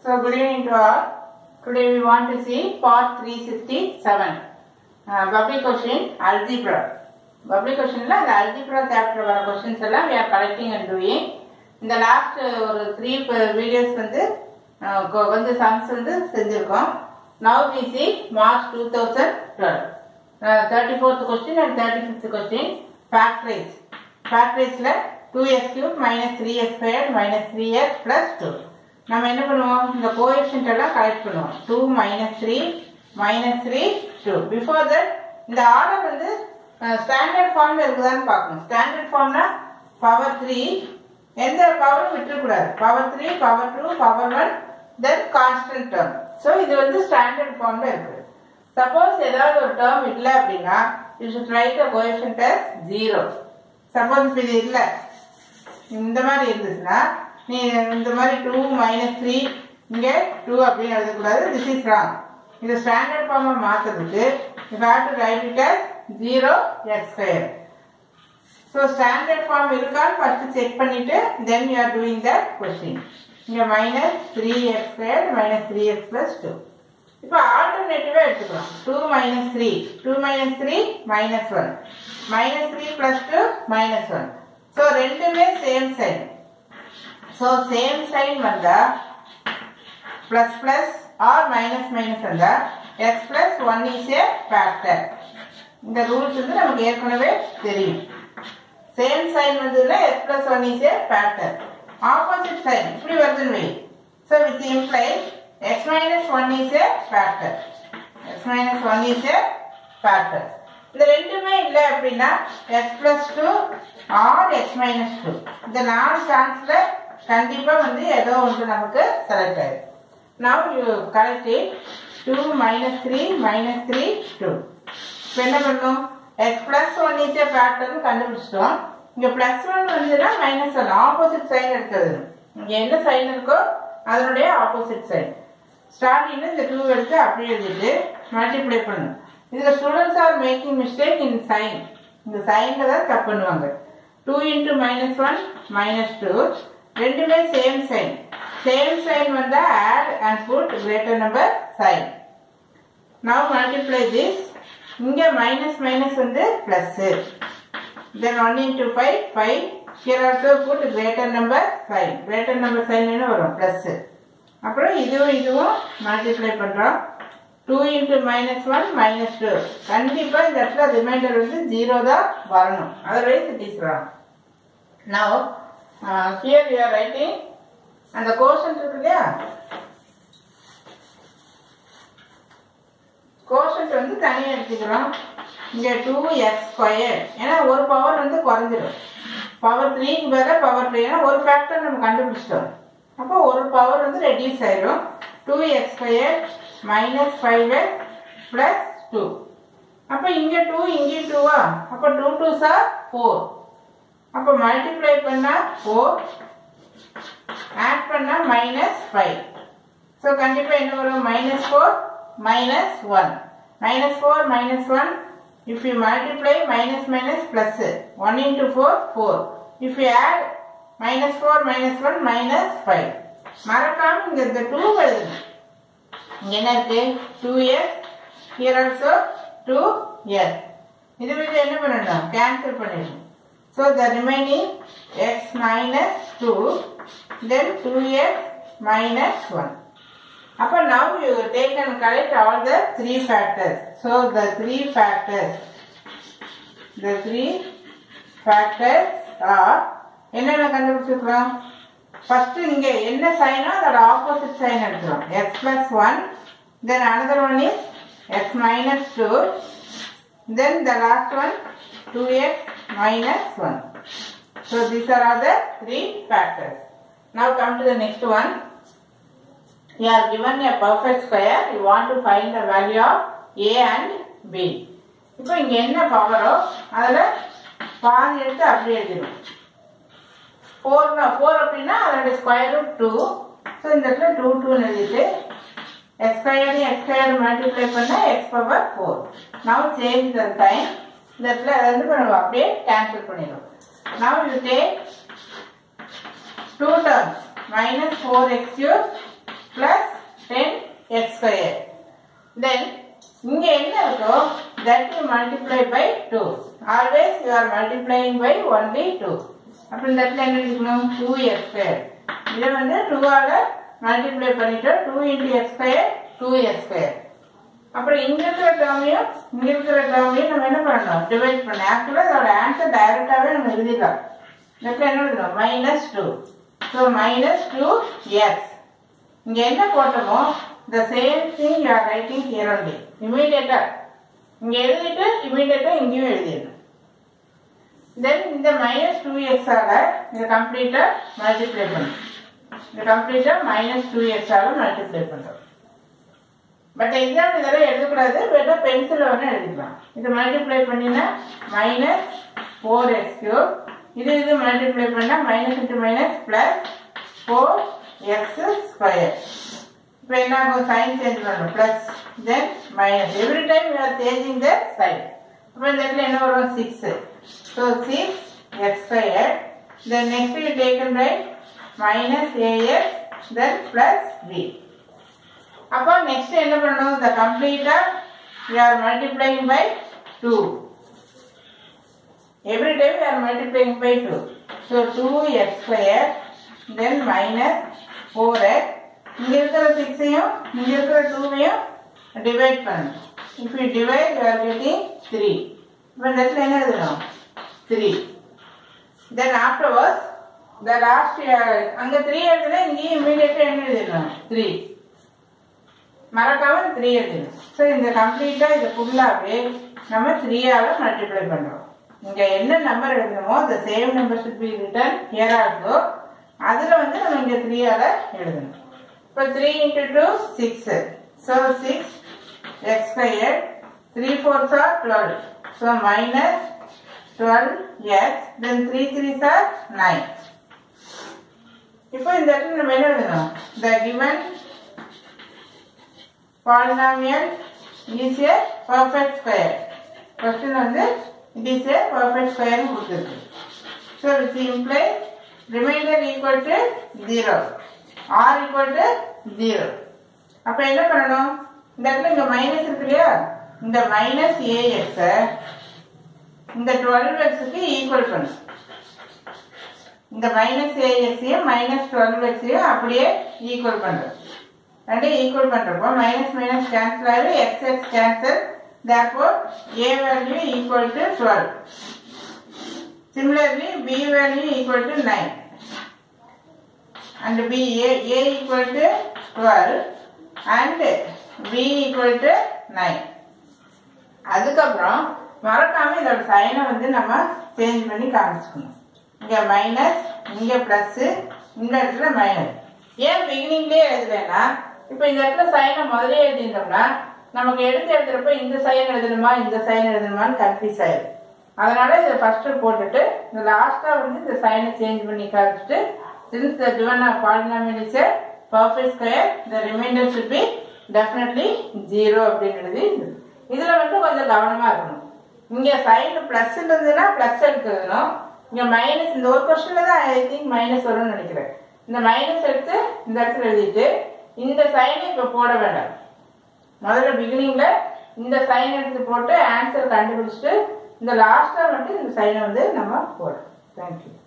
So good evening to all. Today we want to see part 367. Uh, public question algebra. Public questionல அந்த algebra chapter வர questions எல்லாம் we are collecting and doing. இந்த last ஒரு three videos வந்து uh, கொ- கொஞ்சம் sums வந்து செஞ்சிருக்கோம் now we see March two thousand twelve thirty fourth question and thirty fifth question factorise ஃபேக்டரைஸில் two x cube minus three x square minus three x plus two நம்ம என்ன பண்ணுவோம் இந்த கோஎஃபிஷியன்ட் எல்லாம் கலெக்ட் பண்ணுவோம் two minus three minus three two before that இந்த order வந்து standard ஃபார்ம்ல இருக்குதான்னு பார்க்கணும் ஸ்டாண்டர்ட் ஃபார்ம்னா பவர் த்ரீ எந்த பவரும் விட்டுறக்கூடாது power three power two power one then constant term so இது வந்து ஸ்டாண்டர்ட் ஃபார்ம்ல இருக்குது சப்போஸ் ஏதாவது ஒரு டேர்ம் இல்லை அப்படின்னா you should write a coefficient as zero suppose இது இல்லை இந்த மாதிரி இருந்துச்சுன்னா நீ இந்த மாதிரி டூ மைனஸ் த்ரீ இங்கே டூ அப்படின்னு எழுதக்கூடாது திஸ் இஸ் ராங் இது ஸ்டாண்டர்ட் ஃபார்மை மாற்றுறதுக்கு you have to write it as zero x square so standard form இருக்கான்னு ஃபர்ஸ்ட் செக் பண்ணிட்டு then you are doing the question இங்கே minus three x square minus three x plus two இப்போ ஆல்டர்னேட்டிவாக எடுத்துக்கலாம் two minus three two minus three minus one minus three plus two minus one so ரெண்டுமே same sign so same sign வந்தா plus plus or minus minus வந்தா x plus one is a factor இந்த rules வந்து நமக்கு ஏற்கனவே தெரியும் same sign வந்ததுன்னா x plus one is a factor opposite sign இப்படி வருதுன்னு வை so with imply x minus one is a factor x minus one is a factor இந்த ரெண்டுமே இல்லை அப்படின்னா x plus two or x minus two இந்த நாலு சான்ஸ்ல கண்டிப்பா வந்து ஏதோ ஒன்று நமக்கு செலக்ட் ஆயிடும் now you correct it to minus three minus three two இப்போ என்ன பண்ணும் x plus one is a ஃபேக்டர்னு கண்டுபிடிச்சிட்டோம் இங்க பிளஸ் ஒன் வந்துன்னா மைனஸ் ஒன் ஆப்போசிட் சைன் எடுக்கிறது இங்க என்ன சைன் இருக்கோ அதனுடைய ஆப்போசிட் சைன் ஸ்டார்டிங்ல இந்த டூ எடுத்து அப்படியே எழுதிட்டு மல்டிப்ளை பண்ணணும் இதுல students are making mistake in sign இந்த சைன்ல தான் தப்பு பண்ணுவாங்க two into minus one minus two ரெண்டுமே சேம் சைன் சேம் சைன் வந்தா add and put greater number sign now multiply this இங்க மைனஸ் மைனஸ் வந்து plus then one into five five here also put greater number sign greater number sign என்ன வரும் plus அப்புறம் இதுவும் இதுவும் multiply பண்றோம் two into minus one minus two கண்டிப்பா இந்த இடத்துல ரிமைண்டர் வந்து ஜீரோ தான் வரணும் otherwise it is wrong now here you are writing அந்த கோஷன் இருக்கு இல்லையா கோஷன்ட் வந்து தனியாக எடுத்துக்கிறோம் இங்கே டூ எக்ஸ் ஸ்கொயர் ஏன்னா ஒரு பவர் வந்து குறைஞ்சிடும் பவர் த்ரீக்கு பதிலாக பவர் த்ரீ ஏன்னா ஒரு ஃபேக்டர் நம்ம கண்டுபிடிச்சிட்டோம் அப்போ ஒரு பவர் வந்து ரெடியூஸ் ஆயிடும் two x square minus five x plus two அப்போ இங்கே டூ இங்கே டூவா அப்போ டூ டூ சார் ஃபோர் அப்போ மல்டிப்ளை பண்ணால் ஃபோர் ஆட் பண்ணால் மைனஸ் ஃபைவ் ஸோ கண்டிப்பாக என்ன வரும் minus four minus one minus four minus one if you multiply minus minus plus one into four four if you add minus four minus one minus five மறக்காம இங்க இந்த two எழுதணும் இங்க என்ன இருக்கு two S here also two yes இது வந்து என்ன பண்ணணும் கேன்சல் பண்ணிடணும் so the remaining x minus two then two x minus one அப்போ now you take and collect all the three factors. So the three factors, the three factors are என்னென்ன கண்டுபிடிச்சிருக்கிறோம் first இங்க என்ன சைனோ அதோட ஆப்போசிட் சைன் எடுக்கிறோம் x plus one then another one is x minus two then the last one two x minus one so these are are the three factors now come to the next one you are given a perfect square you want to find the value of a and b இப்போ இங்க என்ன பவரோ அதுல பாதி எடுத்து அப்படியே எழுதிடும் ஃபோர்னா four அப்படின்னா அதோட square root two so இந்த இடத்துல டூ டூன்னு எழுதிட்டு x square x square multiply பண்ணா x power four now change the time இந்த இடத்துல அதை வந்து பண்ணுவோம் அப்படியே கேன்சல் பண்ணிடும் now you take two terms minus four x cube plus 10x square then இங்க என்ன இருக்கோ that you multiply by 2 always you are multiplying by only 2 அப்ப இந்த இடத்துல என்ன இருக்கணும் 2x square இதை வந்து 2 ஆல மல்டிப்ளை பண்ணிட்டோம் 2 into x square 2x square அப்புறம் இங்க இருக்கிற டேர்மையும் இங்க இருக்கிற டேர்மையும் நம்ம என்ன பண்ணணும் டிவைட் பண்ணணும் ஆக்சுவலா அதோட ஆன்சர் டைரக்டாவே நம்ம எழுதிடலாம் இந்த இடத்துல என்ன எழுதணும் minus two so minus two yes இங்க என்ன போட்டோமோ the same thing you are writing here only இமீடியட்டா இங்க எழுதிட்டு இமீடியட்டா இங்கேயும் எழுதிடணும் தென் இந்த மைனஸ் டூ எக்ஸ் ஆல இதை கம்ப்ளீட்டா மல்டிப்ளை பண்ணும் இதை கம்ப்ளீட்டா மைனஸ் டூ எக்ஸ் ஆல மல்டிப்ளை பண்றோம் பட் எக்ஸாம் இதெல்லாம் எழுதக்கூடாது வேணா பென்சில் வேணா எழுதிக்கலாம் இது மல்டிப்ளை பண்ணினா மைனஸ் ஃபோர் எக்ஸ் கியூப் இது இது மல்டிப்ளை பண்ணா minus into minus plus four x square இப்போ என்ன ஆகும் சைன் சேஞ்ச் பண்ணணும் plus then minus every time you are changing the sign இப்போ இந்த இடத்துல என்ன வரும் six so six x square then next you taken by minus a x then plus b அப்போ நெக்ஸ்ட் என்ன பண்ணணும் இந்த கம்ப்ளீட்டா you are multiplying by two every time we are multiplying by 2 so 2x square then minus 4x இங்க இருக்கிற 6 ஐயும் இங்க இருக்கிற 2 ஐயும் டிவைட் பண்ணணும் if you divide you are getting 3 இப்போ இந்த இடத்துல என்ன எழுதணும் 3 then afterwards the last uh, அங்க 3 எழுதுனா இங்கேயும் இமீடியட்டா என்ன எழுதணும் 3 மறக்காம த்ரீ எழுதணும் ஸோ இந்த கம்ப்ளீட்டா இது ஃபுல்லாவே நம்ம த்ரீயால மல்டிப்ளை பண்றோம் இங்க என்ன நம்பர் எழுதணுமோ the same number should be written here also அதுல வந்து நம்ம இங்க த்ரீயால எழுதணும் இப்போ three into two six so six x square three fours are twelve so minus twelve x then three three sir nine இப்போ இந்த இடத்துல நம்ம என்ன எழுதணும் த given polynomial is a perfect square question வந்து it is a perfect square னு கொடுத்திருக்கு so which implies remainder equal to 0 r equal to 0 அப்ப என்ன பண்ணணும் இந்த இடத்துல இங்க மைனஸ் இருக்கு இல்லையா இந்த மைனஸ் ஏஎக்ஸ் இந்த டுவெல் எக்ஸுக்கு ஈக்குவல் பண்ணும் இந்த மைனஸ் ஏஎக்ஸையும் மைனஸ் டுவெல் எக்ஸையும் அப்படியே ஈக்குவல் பண்றோம் ரெண்டையும் ஈக்குவல் பண்றப்போ மைனஸ் மைனஸ் கேன்சல் ஆகி x x cancel therefore a value equal to 12 similarly b value equal to 9 and b a, a equal to 12 and b equal to 9 அதுக்கப்புறம் மறக்காம இதோட சைனை வந்து நம்ம சேஞ்ச் பண்ணி காமிச்சுக்கணும் இங்க மைனஸ் இங்க பிளஸ் இந்த இடத்துல மைனஸ் ஏன் பிகினிங்லயே எழுதலைன்னா இப்போ இந்த இடத்துல சைனை முதலே எழுதிட்டோம்னா நமக்கு எடுத்து எழுதுறப்ப இந்த சைன் எழுதணுமா இந்த சைன் எழுதணுமான்னு கன்ஃபியூஸ் ஆயிடும் அதனால இதை ஃபர்ஸ்ட் போட்டுட்டு இந்த லாஸ்டா வந்து இந்த சைனை சேஞ்ச் பண்ணி காமிச்சிட்டு since the given a polynomial is a perfect square the remainder should be definitely zero அப்படின்னு எழுதி இதுல மட்டும் கொஞ்சம் கவனமா இருக்கணும் இங்க சைன் பிளஸ் இருந்ததுன்னா பிளஸ் எடுத்துக்கணும் இங்க மைனஸ் இந்த ஒரு கொஸ்டின்ல தான் ஐ திங்க் மைனஸ் வரும்னு நினைக்கிறேன் இந்த மைனஸ் எடுத்து இந்த இடத்துல எழுதிட்டு இந்த சைனை இப்ப போட வேண்டாம் முதல்ல பிகினிங்ல இந்த சைன் எடுத்து போட்டு ஆன்சர் கண்டுபிடிச்சிட்டு இந்த லாஸ்டா மட்டும் இந்த சைனை வந்து நம்ம போடணும் தேங்க்யூ